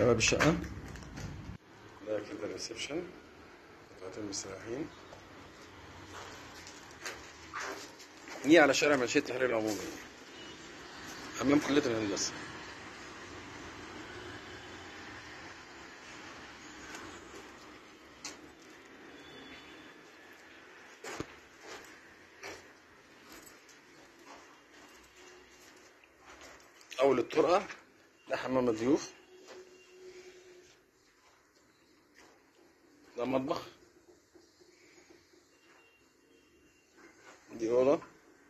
باب الشقة ده كده الريسبشن بتاعت المستريحين دي على شارع منشية التحرير العمومي أمام كلية الهندسة أول الطرقة ده حمام الضيوف ده مطبخ دي أوضة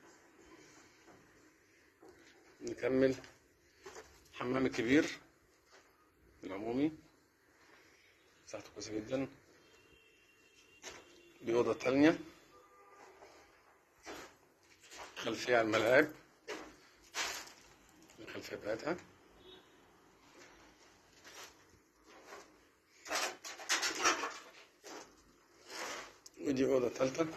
نكمل حمام الكبير العمومي مساحته كويسة جدا دي أوضة تانية خلفية على الملاعب الخلفية بتاعتها ودي أوضة تالتة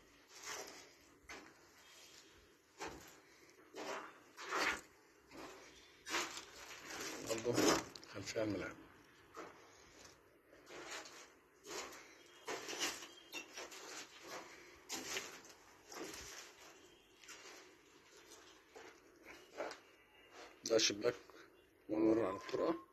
برضه خلفية على الملاعب ده شباك ونور على الطرقة